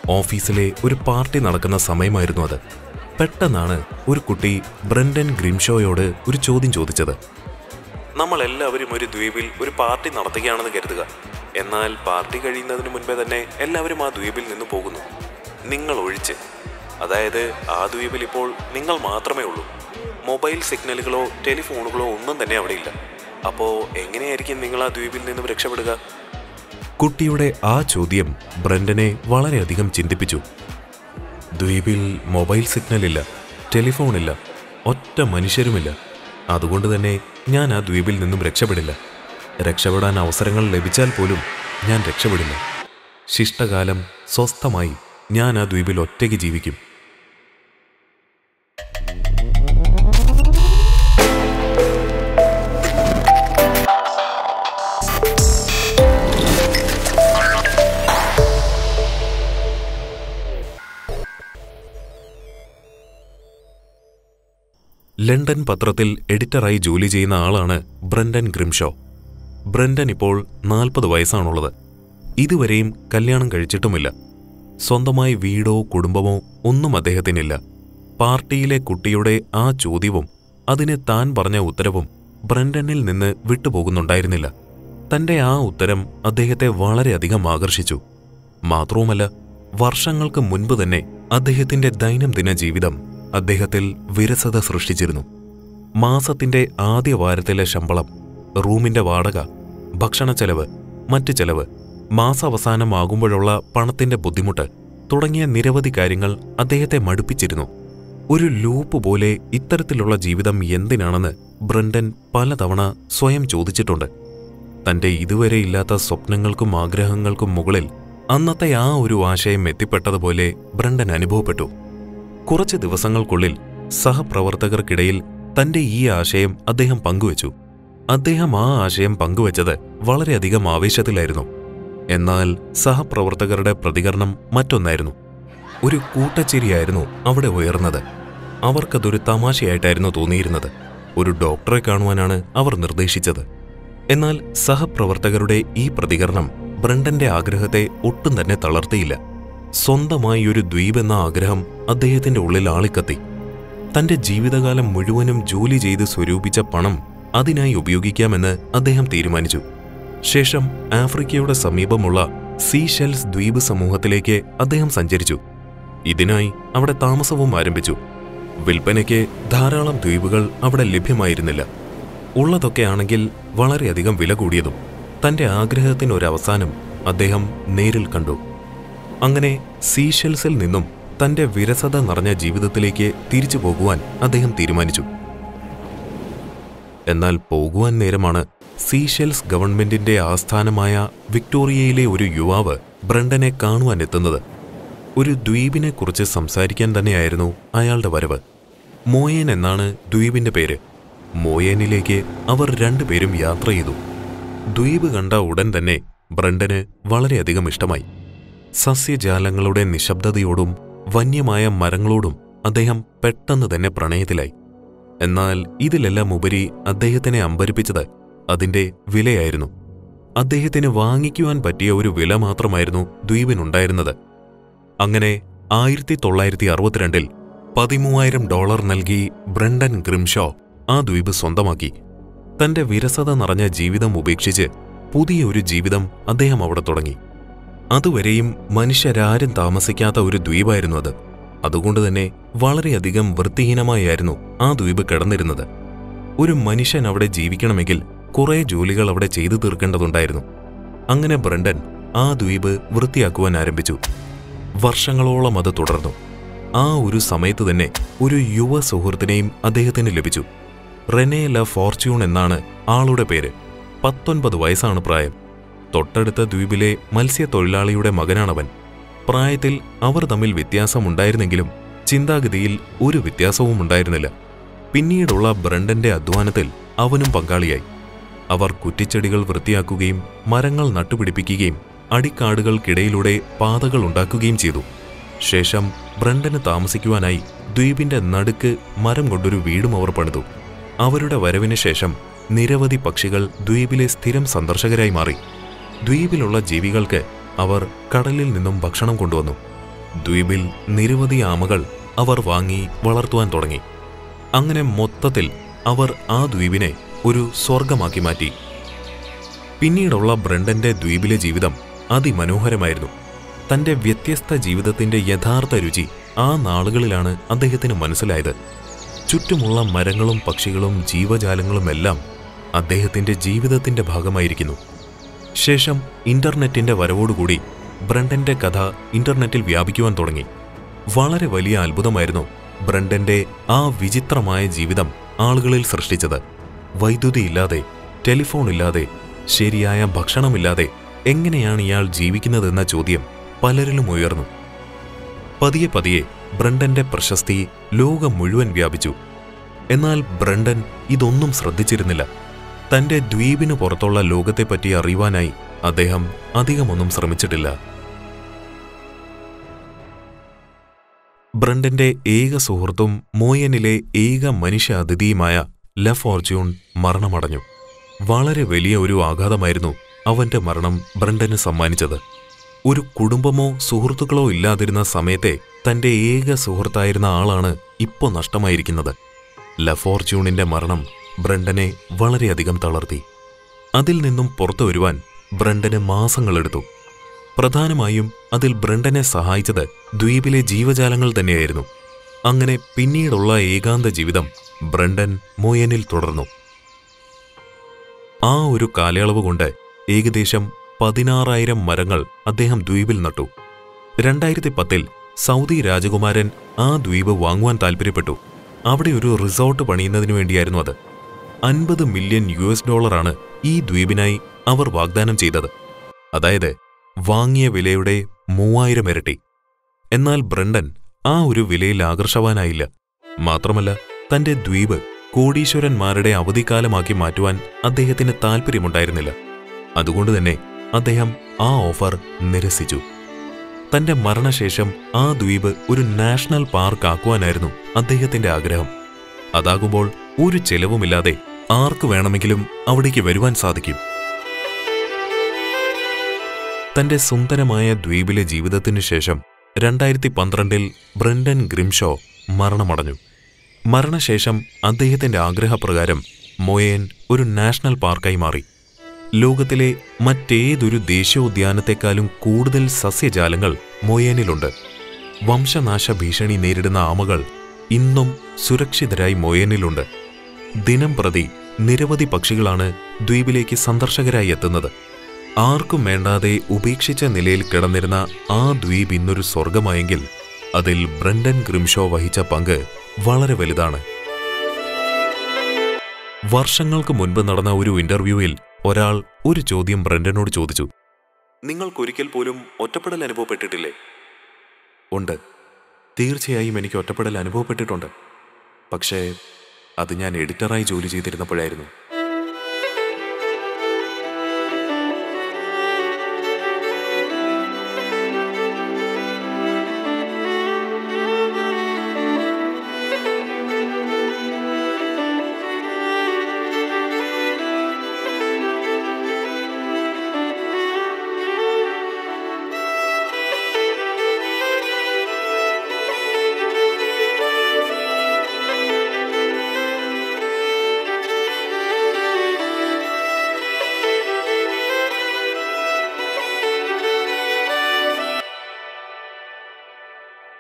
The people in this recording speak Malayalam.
ഓഫീസിലെ ഒരു പാർട്ടി നടക്കുന്ന സമയമായിരുന്നു അത് പെട്ടെന്നാണ് ഒരു കുട്ടി ബ്രണ്ടൻ ഗ്രിംഷോയോട് ഒരു ചോദ്യം ചോദിച്ചത് നമ്മൾ എല്ലാവരും ഒരു ദ്വീപിൽ ഒരു പാർട്ടി നടത്തുകയാണെന്ന് കരുതുക എന്നാൽ പാർട്ടി കഴിയുന്നതിന് മുൻപേ തന്നെ എല്ലാവരും ആ ദ്വീപിൽ നിന്ന് പോകുന്നു നിങ്ങൾ ഒഴിച്ച് അതായത് ആ ദ്വീപിൽ ഇപ്പോൾ നിങ്ങൾ മാത്രമേ ഉള്ളൂ മൊബൈൽ സിഗ്നലുകളോ ടെലിഫോണുകളോ ഒന്നും തന്നെ അവിടെയില്ല അപ്പോൾ എങ്ങനെയായിരിക്കും നിങ്ങൾ ആ ദ്വീപിൽ നിന്നും രക്ഷപ്പെടുക കുട്ടിയുടെ ആ ചോദ്യം ബ്രണ്ടനെ വളരെയധികം ചിന്തിപ്പിച്ചു ദ്വീപിൽ മൊബൈൽ സിഗ്നലില്ല ടെലിഫോണില്ല ഒറ്റ മനുഷ്യരുമില്ല അതുകൊണ്ട് തന്നെ ഞാൻ ആ ദ്വീപിൽ നിന്നും രക്ഷപ്പെടില്ല രക്ഷപ്പെടാൻ അവസരങ്ങൾ ലഭിച്ചാൽ പോലും ഞാൻ രക്ഷപ്പെടില്ല ശിഷ്ടകാലം സ്വസ്ഥമായി ഞാൻ ആ ദ്വീപിൽ ഒറ്റയ്ക്ക് ജീവിക്കും ലണ്ടൻ പത്രത്തിൽ എഡിറ്ററായി ജോലി ചെയ്യുന്ന ആളാണ് ബ്രണ്ടൻ ഗ്രിംഷോ ബ്രണ്ടൻ ഇപ്പോൾ നാൽപ്പത് വയസ്സാണുള്ളത് ഇതുവരെയും കല്യാണം കഴിച്ചിട്ടുമില്ല സ്വന്തമായി വീടോ കുടുംബമോ ഒന്നും അദ്ദേഹത്തിനില്ല പാർട്ടിയിലെ കുട്ടിയുടെ ആ ചോദ്യവും അതിന് താൻ പറഞ്ഞ ഉത്തരവും ബ്രണ്ടനിൽ നിന്ന് വിട്ടുപോകുന്നുണ്ടായിരുന്നില്ല തന്റെ ആ ഉത്തരം അദ്ദേഹത്തെ വളരെയധികം ആകർഷിച്ചു മാത്രവുമല്ല വർഷങ്ങൾക്ക് മുൻപ് തന്നെ അദ്ദേഹത്തിന്റെ ദൈനംദിന ജീവിതം അദ്ദേഹത്തിൽ വിരസത സൃഷ്ടിച്ചിരുന്നു മാസത്തിന്റെ ആദ്യ വാരത്തിലെ ശമ്പളം റൂമിന്റെ വാടക ഭക്ഷണ ചെലവ് മറ്റു ചെലവ് മാസാവസാനമാകുമ്പോഴുള്ള പണത്തിന്റെ ബുദ്ധിമുട്ട് തുടങ്ങിയ നിരവധി കാര്യങ്ങൾ അദ്ദേഹത്തെ മടുപ്പിച്ചിരുന്നു ഒരു ലൂപ്പ് പോലെ ഇത്തരത്തിലുള്ള ജീവിതം എന്തിനാണെന്ന് ബ്രണ്ടൻ പലതവണ സ്വയം ചോദിച്ചിട്ടുണ്ട് തന്റെ ഇതുവരെ ഇല്ലാത്ത സ്വപ്നങ്ങൾക്കും ആഗ്രഹങ്ങൾക്കും മുകളിൽ അന്നത്തെ ആ ഒരു ആശയം എത്തിപ്പെട്ടതുപോലെ ബ്രണ്ടൻ അനുഭവപ്പെട്ടു കുറച്ച് ദിവസങ്ങൾക്കുള്ളിൽ സഹപ്രവർത്തകർക്കിടയിൽ തന്റെ ഈ ആശയം അദ്ദേഹം പങ്കുവച്ചു അദ്ദേഹം ആ ആശയം പങ്കുവച്ചത് വളരെയധികം ആവേശത്തിലായിരുന്നു എന്നാൽ സഹപ്രവർത്തകരുടെ പ്രതികരണം മറ്റൊന്നായിരുന്നു ഒരു കൂട്ടച്ചിരിയായിരുന്നു അവിടെ ഉയർന്നത് അവർക്കതൊരു തമാശയായിട്ടായിരുന്നു തോന്നിയിരുന്നത് ഒരു ഡോക്ടറെ കാണുവാനാണ് അവർ നിർദ്ദേശിച്ചത് എന്നാൽ സഹപ്രവർത്തകരുടെ ഈ പ്രതികരണം ബ്രണ്ടന്റെ ആഗ്രഹത്തെ ഒട്ടും തന്നെ തളർത്തിയില്ല സ്വന്തമായി ഒരു ദ്വീപ് എന്ന ആഗ്രഹം അദ്ദേഹത്തിന്റെ ഉള്ളിൽ ആളിക്കത്തി തന്റെ ജീവിതകാലം മുഴുവനും ജോലി ചെയ്ത് സ്വരൂപിച്ച പണം അതിനായി ഉപയോഗിക്കാമെന്ന് അദ്ദേഹം തീരുമാനിച്ചു ശേഷം ആഫ്രിക്കയുടെ സമീപമുള്ള സീഷെൽസ് ദ്വീപ് സമൂഹത്തിലേക്ക് അദ്ദേഹം സഞ്ചരിച്ചു ഇതിനായി അവിടെ താമസവും ആരംഭിച്ചു വിൽപ്പനയ്ക്ക് ധാരാളം ദ്വീപുകൾ അവിടെ ലഭ്യമായിരുന്നില്ല ഉള്ളതൊക്കെ ആണെങ്കിൽ വളരെയധികം വില കൂടിയതും തന്റെ ആഗ്രഹത്തിനൊരവസാനം അദ്ദേഹം നേരിൽ കണ്ടു അങ്ങനെ സീഷെൽസിൽ നിന്നും തന്റെ വിരസത നിറഞ്ഞ ജീവിതത്തിലേക്ക് തിരിച്ചു പോകുവാൻ അദ്ദേഹം തീരുമാനിച്ചു എന്നാൽ പോകുവാൻ നേരമാണ് സീഷെൽസ് ഗവൺമെന്റിന്റെ ആസ്ഥാനമായ വിക്ടോറിയയിലെ ഒരു യുവാവ് ബ്രണ്ടനെ കാണുവാൻ എത്തുന്നത് ഒരു ദ്വീപിനെ കുറിച്ച് സംസാരിക്കാൻ തന്നെയായിരുന്നു അയാളുടെ വരവ് മോയേൻ എന്നാണ് ദ്വീപിന്റെ പേര് മോയേനിലേക്ക് അവർ രണ്ടുപേരും യാത്ര ചെയ്തു ദ്വീപ് കണ്ട ഉടൻ തന്നെ ബ്രണ്ടന് വളരെയധികം ഇഷ്ടമായി സസ്യജാലങ്ങളുടെ നിശബ്ദതയോടും വന്യമായ മരങ്ങളോടും അദ്ദേഹം പെട്ടെന്ന് തന്നെ പ്രണയത്തിലായി എന്നാൽ ഇതിലെല്ലാം ഉപരി അദ്ദേഹത്തിനെ അമ്പരിപ്പിച്ചത് അതിന്റെ വിലയായിരുന്നു അദ്ദേഹത്തിന് വാങ്ങിക്കുവാൻ പറ്റിയ ഒരു വില മാത്രമായിരുന്നു ദ്വീപിനുണ്ടായിരുന്നത് അങ്ങനെ ആയിരത്തി തൊള്ളായിരത്തി അറുപത്തിരണ്ടിൽ പതിമൂവായിരം ഡോളർ നൽകി ബ്രണ്ടൻ ഗ്രിംഷോ ആ ദ്വീപ് സ്വന്തമാക്കി തന്റെ വിരസത നിറഞ്ഞ ജീവിതം ഉപേക്ഷിച്ച് പുതിയ ഒരു ജീവിതം അദ്ദേഹം അവിടെ തുടങ്ങി അതുവരെയും മനുഷ്യരാരും താമസിക്കാത്ത ഒരു ദ്വീപായിരുന്നു അത് അതുകൊണ്ട് തന്നെ വളരെയധികം വൃത്തിഹീനമായായിരുന്നു ആ ദ്വീപ് കിടന്നിരുന്നത് ഒരു മനുഷ്യൻ അവിടെ ജീവിക്കണമെങ്കിൽ കുറേ ജോലികൾ അവിടെ ചെയ്തു തീർക്കേണ്ടതുണ്ടായിരുന്നു അങ്ങനെ ബ്രണ്ടൻ ആ ദ്വീപ് വൃത്തിയാക്കുവാൻ ആരംഭിച്ചു വർഷങ്ങളോളം അത് തുടർന്നു ആ ഒരു സമയത്ത് തന്നെ ഒരു യുവ സുഹൃത്തിനെയും അദ്ദേഹത്തിന് ലഭിച്ചു റെനെ ല ഫോർച്യൂൺ എന്നാണ് ആളുടെ പേര് പത്തൊൻപത് വയസ്സാണ് പ്രായം തൊട്ടടുത്ത ദ്വീപിലെ മത്സ്യത്തൊഴിലാളിയുടെ മകനാണവൻ പ്രായത്തിൽ അവർ തമ്മിൽ വ്യത്യാസമുണ്ടായിരുന്നെങ്കിലും ചിന്താഗതിയിൽ ഒരു വ്യത്യാസവും ഉണ്ടായിരുന്നില്ല പിന്നീടുള്ള ബ്രണ്ടന്റെ അധ്വാനത്തിൽ അവനും പങ്കാളിയായി അവർ കുറ്റിച്ചെടികൾ വൃത്തിയാക്കുകയും മരങ്ങൾ നട്ടുപിടിപ്പിക്കുകയും അടിക്കാടുകൾക്കിടയിലൂടെ പാതകൾ ഉണ്ടാക്കുകയും ചെയ്തു ശേഷം ബ്രണ്ടന് താമസിക്കുവാനായി ദ്വീപിന്റെ നടുക്ക് മരം കൊണ്ടൊരു വീടും അവർ പണിതു അവരുടെ വരവിന് ശേഷം നിരവധി പക്ഷികൾ ദ്വീപിലെ സ്ഥിരം സന്ദർശകരായി മാറി ദ്വീപിലുള്ള ജീവികൾക്ക് അവർ കടലിൽ നിന്നും ഭക്ഷണം കൊണ്ടുവന്നു ദ്വീപിൽ നിരവധി ആമകൾ അവർ വാങ്ങി വളർത്തുവാൻ തുടങ്ങി അങ്ങനെ മൊത്തത്തിൽ അവർ ആ ദ്വീപിനെ ഒരു സ്വർഗമാക്കി മാറ്റി പിന്നീടുള്ള ബ്രണ്ടന്റെ ദ്വീപിലെ ജീവിതം അതിമനോഹരമായിരുന്നു തന്റെ വ്യത്യസ്ത ജീവിതത്തിന്റെ യഥാർത്ഥ രുചി ആ നാളുകളിലാണ് അദ്ദേഹത്തിന് മനസ്സിലായത് ചുറ്റുമുള്ള മരങ്ങളും പക്ഷികളും ജീവജാലങ്ങളുമെല്ലാം അദ്ദേഹത്തിന്റെ ജീവിതത്തിന്റെ ഭാഗമായിരിക്കുന്നു ശേഷം ഇന്റർനെറ്റിന്റെ വരവോടുകൂടി ബ്രണ്ടന്റെ കഥ ഇന്റർനെറ്റിൽ വ്യാപിക്കുവാൻ തുടങ്ങി വളരെ വലിയ അത്ഭുതമായിരുന്നു ബ്രണ്ടന്റെ ആ വിചിത്രമായ ജീവിതം ആളുകളിൽ സൃഷ്ടിച്ചത് വൈദ്യുതിയില്ലാതെ ടെലിഫോൺ ഇല്ലാതെ ശരിയായ ഭക്ഷണമില്ലാതെ എങ്ങനെയാണ് ഇയാൾ ജീവിക്കുന്നതെന്ന ചോദ്യം പലരിലും ഉയർന്നു പതിയെ പതിയെ ബ്രണ്ടന്റെ പ്രശസ്തി ലോകം മുഴുവൻ വ്യാപിച്ചു എന്നാൽ ബ്രണ്ടൻ ഇതൊന്നും ശ്രദ്ധിച്ചിരുന്നില്ല തന്റെ ദ്വീപിനു പുറത്തുള്ള ലോകത്തെപ്പറ്റി അറിയുവാനായി അദ്ദേഹം അധികമൊന്നും ശ്രമിച്ചിട്ടില്ല ബ്രണ്ടന്റെ ഏക സുഹൃത്തും മോയനിലെ ഏക മനുഷ്യ അതിഥിയുമായ ലഫോർച്യൂൺ മരണമടഞ്ഞു വളരെ വലിയ ഒരു ആഘാതമായിരുന്നു അവന്റെ മരണം ബ്രണ്ടന് സമ്മാനിച്ചത് ഒരു കുടുംബമോ സുഹൃത്തുക്കളോ ഇല്ലാതിരുന്ന സമയത്തെ തന്റെ ഏക സുഹൃത്തായിരുന്ന ആളാണ് ഇപ്പോൾ നഷ്ടമായിരിക്കുന്നത് ലഫോർച്യൂണിന്റെ മരണം ബ്രണ്ടനെ വളരെയധികം തളർത്തി അതിൽ നിന്നും പുറത്തു വരുവാൻ ബ്രണ്ടന് മാസങ്ങളെടുത്തു പ്രധാനമായും അതിൽ ബ്രണ്ടനെ സഹായിച്ചത് ദ്വീപിലെ ജീവജാലങ്ങൾ തന്നെയായിരുന്നു അങ്ങനെ പിന്നീടുള്ള ഏകാന്ത ജീവിതം ബ്രണ്ടൻ മോയനിൽ തുടർന്നു ആ ഒരു കാലയളവ് കൊണ്ട് ഏകദേശം പതിനാറായിരം മരങ്ങൾ അദ്ദേഹം ദ്വീപിൽ നട്ടു രണ്ടായിരത്തി പത്തിൽ സൗദി രാജകുമാരൻ ആ ദ്വീപ് വാങ്ങുവാൻ താൽപ്പര്യപ്പെട്ടു അവിടെ ഒരു റിസോർട്ട് പണിയുന്നതിനു വേണ്ടിയായിരുന്നു അത് അൻപത് മില്യൺ യു എസ് ഡോളറാണ് ഈ ദ്വീപിനായി അവർ വാഗ്ദാനം ചെയ്തത് അതായത് വാങ്ങിയ വിലയുടെ മൂവായിരം ഇരട്ടി എന്നാൽ ബ്രണ്ടൻ ആ ഒരു വിലയിൽ ആകർഷവാനായില്ല മാത്രമല്ല തന്റെ ദ്വീപ് കോടീശ്വരന്മാരുടെ അവധിക്കാലമാക്കി മാറ്റുവാൻ അദ്ദേഹത്തിന് താൽപ്പര്യമുണ്ടായിരുന്നില്ല അതുകൊണ്ട് തന്നെ അദ്ദേഹം ആ ഓഫർ നിരസിച്ചു തന്റെ മരണശേഷം ആ ദ്വീപ് ഒരു നാഷണൽ പാർക്ക് ആക്കുവാനായിരുന്നു അദ്ദേഹത്തിന്റെ ആഗ്രഹം അതാകുമ്പോൾ ഒരു ചെലവുമില്ലാതെ ആർക്ക് വേണമെങ്കിലും അവിടേക്ക് വരുവാൻ സാധിക്കും തന്റെ സുന്ദരമായ ദ്വീപിലെ ജീവിതത്തിനു ശേഷം രണ്ടായിരത്തി പന്ത്രണ്ടിൽ ബ്രണ്ടൻ ഗ്രിംഷോ മരണമടഞ്ഞു മരണശേഷം അദ്ദേഹത്തിന്റെ ആഗ്രഹപ്രകാരം മൊയേൻ ഒരു നാഷണൽ പാർക്കായി മാറി ലോകത്തിലെ മറ്റേതൊരു ദേശീയോദ്യാനത്തെക്കാളും കൂടുതൽ സസ്യജാലങ്ങൾ മൊയേനിലുണ്ട് വംശനാശ ഭീഷണി നേരിടുന്ന ആമകൾ ഇന്നും സുരക്ഷിതരായി മൊയേനിലുണ്ട് ദിനം പ്രതി നിരവധി പക്ഷികളാണ് ദ്വീപിലേക്ക് സന്ദർശകരായി എത്തുന്നത് ആർക്കും വേണ്ടാതെ ഉപേക്ഷിച്ച നിലയിൽ കിടന്നിരുന്ന ആ ദ്വീപ് ഇന്നൊരു സ്വർഗമായെങ്കിൽ അതിൽ ബ്രണ്ടൻ ഗ്രിംഷോ വഹിച്ച പങ്ക് വളരെ വലുതാണ് വർഷങ്ങൾക്ക് മുൻപ് നടന്ന ഒരു ഇന്റർവ്യൂവിൽ ഒരാൾ ഒരു ചോദ്യം ബ്രണ്ടനോട് ചോദിച്ചു നിങ്ങൾക്കൊരിക്കൽ പോലും ഒറ്റപ്പെടൽ അനുഭവപ്പെട്ടിട്ടില്ലേ ഉണ്ട് തീർച്ചയായും എനിക്ക് ഒറ്റപ്പെടൽ അനുഭവപ്പെട്ടിട്ടുണ്ട് പക്ഷേ അത് ഞാൻ എഡിറ്ററായി ജോലി ചെയ്തിരുന്നപ്പോഴായിരുന്നു